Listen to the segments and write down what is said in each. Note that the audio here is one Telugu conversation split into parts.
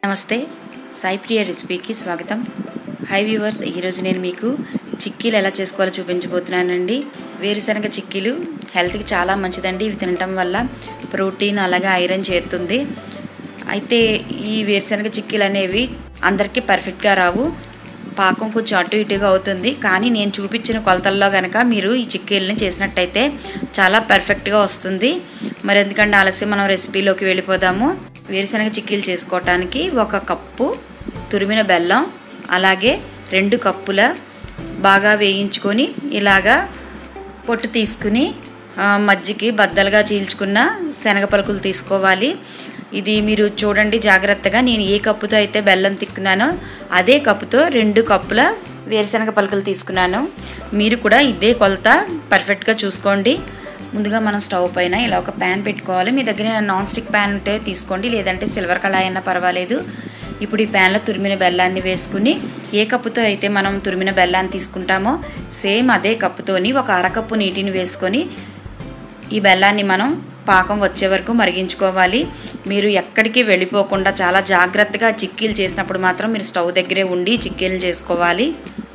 నమస్తే సాయి ప్రియ రెసిపీకి స్వాగతం హై వ్యూవర్స్ ఈరోజు నేను మీకు చిక్కీలు ఎలా చేసుకోవాలో చూపించబోతున్నానండి వేరుశనగ చిక్కీలు హెల్త్కి చాలా మంచిదండి ఇవి తినటం వల్ల ప్రోటీన్ అలాగే ఐరన్ చేరుతుంది అయితే ఈ వేరుశనగ చిక్కీలు అనేవి అందరికీ పర్ఫెక్ట్గా రావు పాకం కొంచెం అటు ఇటుగా అవుతుంది కానీ నేను చూపించిన కొలతల్లో కనుక మీరు ఈ చిక్కీలని చేసినట్టయితే చాలా పర్ఫెక్ట్గా వస్తుంది మరి ఎందుకంటే ఆలస్యం మనం రెసిపీలోకి వెళ్ళిపోదాము వేరుశనగ చిక్కీలు చేసుకోవటానికి ఒక కప్పు తురిమిన బెల్లం అలాగే రెండు కప్పుల బాగా వేయించుకొని ఇలాగా పొట్టు తీసుకుని ఆ, మజ్జికి బద్దలుగా చీల్చుకున్న శనగ పలుకులు తీసుకోవాలి ఇది మీరు చూడండి జాగ్రత్తగా నేను ఏ కప్పుతో అయితే బెల్లం తీసుకున్నానో అదే కప్పుతో రెండు కప్పుల వేరుశనగ పలుకులు తీసుకున్నాను మీరు కూడా ఇదే కొలత పర్ఫెక్ట్గా చూసుకోండి ముందుగా మనం స్టవ్ పైన ఇలా ఒక ప్యాన్ పెట్టుకోవాలి మీ దగ్గర నాన్ స్టిక్ ప్యాన్ ఉంటే తీసుకోండి లేదంటే సిల్వర్ కళాయి అయినా పర్వాలేదు ఇప్పుడు ఈ ప్యాన్లో తురిమిన బెల్లాన్ని వేసుకుని ఏ కప్పుతో అయితే మనం తురిమిన బెల్లాన్ని తీసుకుంటామో సేమ్ అదే కప్పుతోని ఒక అరకప్పు నీటిని వేసుకొని ఈ బెల్లాన్ని మనం పాకం వచ్చే వరకు మరిగించుకోవాలి మీరు ఎక్కడికి వెళ్ళిపోకుండా చాలా జాగ్రత్తగా చిక్కీలు చేసినప్పుడు మాత్రం మీరు స్టవ్ దగ్గరే ఉండి చిక్కీలు చేసుకోవాలి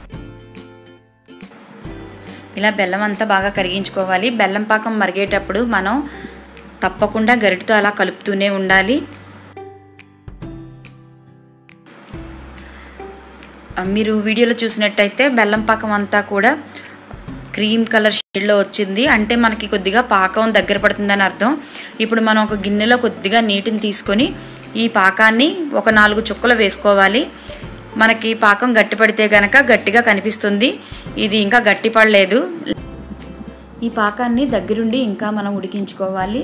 ఇలా బెల్లం అంతా బాగా కరిగించుకోవాలి బెల్లం పాకం మరిగేటప్పుడు మనం తప్పకుండా గరిటతో అలా కలుపుతూనే ఉండాలి ఆ, మీరు వీడియోలో చూసినట్టయితే బెల్లం పాకం అంతా కూడా క్రీమ్ కలర్ షేడ్లో వచ్చింది అంటే మనకి కొద్దిగా పాకం దగ్గర పడుతుందని అర్థం ఇప్పుడు మనం ఒక గిన్నెలో కొద్దిగా నీటిని తీసుకొని ఈ పాకాన్ని ఒక నాలుగు చుక్కలు వేసుకోవాలి మనకి పాకం గట్టి పడితే గనక గట్టిగా కనిపిస్తుంది ఇది ఇంకా గట్టి పడలేదు ఈ పాకాన్ని దగ్గరుండి ఇంకా మనం ఉడికించుకోవాలి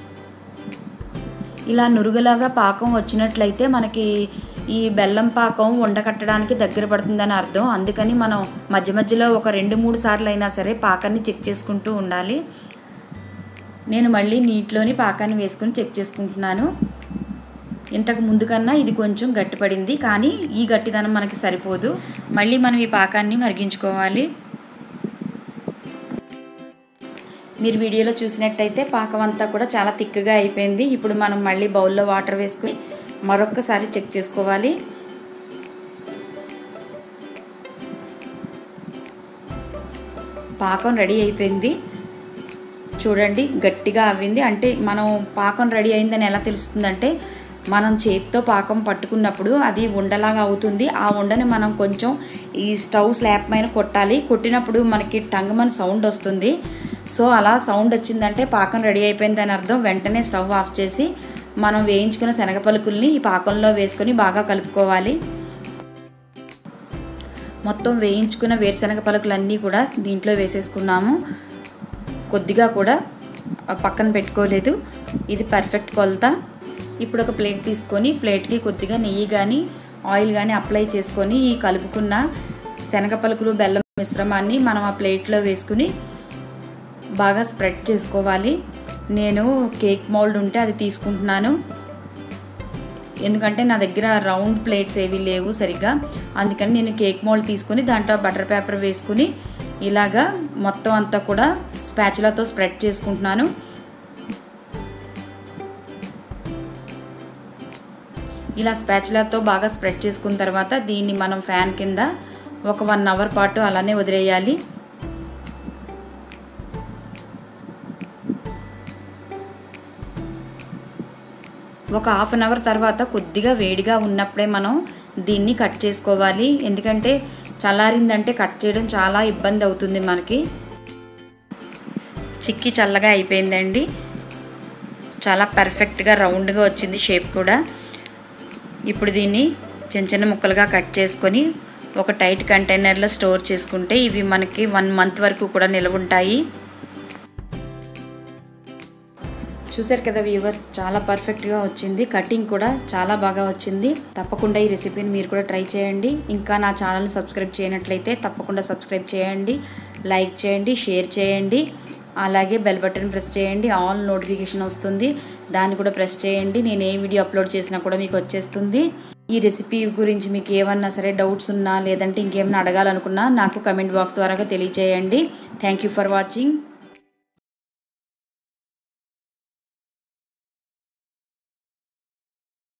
ఇలా నురుగులాగా పాకం వచ్చినట్లయితే మనకి ఈ బెల్లం పాకం ఉండకట్టడానికి దగ్గర పడుతుందని అర్థం అందుకని మనం మధ్య మధ్యలో ఒక రెండు మూడు సార్లు అయినా సరే పాకాన్ని చెక్ చేసుకుంటూ ఉండాలి నేను మళ్ళీ నీటిలోని పాకాన్ని వేసుకొని చెక్ చేసుకుంటున్నాను ఇంతకు ముందు కన్నా ఇది కొంచెం గట్టిపడింది కానీ ఈ గట్టిదనం మనకి సరిపోదు మళ్ళీ మనం ఈ పాకాన్ని మరిగించుకోవాలి మీరు వీడియోలో చూసినట్టయితే పాకం అంతా కూడా చాలా తిక్కగా అయిపోయింది ఇప్పుడు మనం మళ్ళీ బౌల్లో వాటర్ వేసుకుని మరొక్కసారి చెక్ చేసుకోవాలి పాకం రెడీ అయిపోయింది చూడండి గట్టిగా అవ్వింది అంటే మనం పాకం రెడీ అయిందని ఎలా తెలుస్తుందంటే మనం చేతితో పాకం పట్టుకున్నప్పుడు అది ఉండలాగా అవుతుంది ఆ ఉండని మనం కొంచెం ఈ స్టవ్ స్లాబ్ పైన కొట్టాలి కొట్టినప్పుడు మనకి టంగమని సౌండ్ వస్తుంది సో అలా సౌండ్ వచ్చిందంటే పాకం రెడీ అయిపోయిందని అర్థం వెంటనే స్టవ్ ఆఫ్ చేసి మనం వేయించుకున్న శనగ పలుకుల్ని ఈ పాకంలో వేసుకొని బాగా కలుపుకోవాలి మొత్తం వేయించుకున్న వేరుశనగ పలుకులన్నీ కూడా దీంట్లో వేసేసుకున్నాము కొద్దిగా కూడా పక్కన పెట్టుకోలేదు ఇది పర్ఫెక్ట్ కొలత ఇప్పుడు ఒక ప్లేట్ తీసుకొని ప్లేట్కి కొద్దిగా నెయ్యి కానీ ఆయిల్ కానీ అప్లై చేసుకొని ఈ కలుపుకున్న శనగ పలుకులు బెల్లం మిశ్రమాన్ని మనం ఆ ప్లేట్లో వేసుకుని బాగా స్ప్రెడ్ చేసుకోవాలి నేను కేక్ మౌల్డ్ ఉంటే అది తీసుకుంటున్నాను ఎందుకంటే నా దగ్గర రౌండ్ ప్లేట్స్ ఏవి లేవు సరిగ్గా అందుకని నేను కేక్ మౌల్డ్ తీసుకుని దాంట్లో బటర్ పేపర్ వేసుకుని ఇలాగా మొత్తం అంతా కూడా స్పాచులతో స్ప్రెడ్ చేసుకుంటున్నాను ఇలా స్పాచులతో బాగా స్ప్రెడ్ చేసుకున్న తర్వాత దీన్ని మనం ఫ్యాన్ కింద ఒక వన్ అవర్ పాటు అలానే వదిలేయాలి ఒక హాఫ్ అన్ అవర్ తర్వాత కొద్దిగా వేడిగా ఉన్నప్పుడే మనం దీన్ని కట్ చేసుకోవాలి ఎందుకంటే చల్లారిందంటే కట్ చేయడం చాలా ఇబ్బంది అవుతుంది మనకి చిక్కి చల్లగా అయిపోయిందండి చాలా పర్ఫెక్ట్గా రౌండ్గా వచ్చింది షేప్ కూడా ఇప్పుడు దీన్ని చిన్న చిన్న ముక్కలుగా కట్ చేసుకొని ఒక టైట్ కంటైనర్లో స్టోర్ చేసుకుంటే ఇవి మనకి వన్ మంత్ వరకు కూడా నిల్వ ఉంటాయి చూసారు కదా వ్యూవర్స్ చాలా పర్ఫెక్ట్గా వచ్చింది కటింగ్ కూడా చాలా బాగా వచ్చింది తప్పకుండా ఈ రెసిపీని మీరు కూడా ట్రై చేయండి ఇంకా నా ఛానల్ని సబ్స్క్రైబ్ చేయనట్లయితే తప్పకుండా సబ్స్క్రైబ్ చేయండి లైక్ చేయండి షేర్ చేయండి అలాగే బెల్ బటన్ ప్రెస్ చేయండి ఆల్ నోటిఫికేషన్ వస్తుంది దాన్ని కూడా ప్రెస్ చేయండి నేను ఏ వీడియో అప్లోడ్ చేసినా కూడా మీకు వచ్చేస్తుంది ఈ రెసిపీ గురించి మీకు ఏమన్నా సరే డౌట్స్ ఉన్నా లేదంటే ఇంకేమైనా అడగాలనుకున్నా నాకు కమెంట్ బాక్స్ ద్వారా తెలియచేయండి థ్యాంక్ యూ ఫర్ వాచింగ్